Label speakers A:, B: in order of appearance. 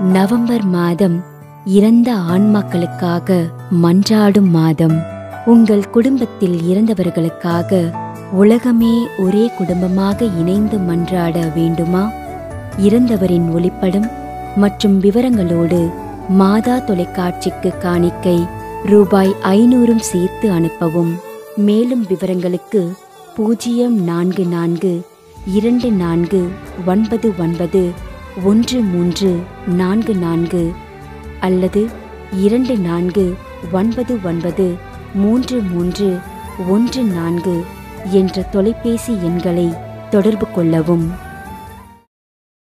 A: November மாதம் இறந்த ஆன்மாக்களுக்காக மன்றாடும் மாதம் உங்கள் குடும்பத்தில் இறந்தவர்களுக்காக உலகமே ஒரே குடும்பமாக இணைந்து மன்றாட வேண்டுமா இறந்தவரின் ஒளிப்படம் மற்றும் விவரங்களோடு மாதா தொலைக்காட்சிக்கு காணிக்கை ரூபாய் ஐநூறும் சேர்த்து அனுப்பவும் மேலும் விவரங்களுக்கு பூஜ்ஜியம் நான்கு நான்கு இரண்டு நான்கு ஒன்பது ஒன்பது ஒன்று மூன்று நான்கு நான்கு அல்லது இரண்டு நான்கு ஒன்பது ஒன்பது மூன்று மூன்று ஒன்று நான்கு என்ற தொலைபேசி எண்களை தொடர்பு கொள்ளவும்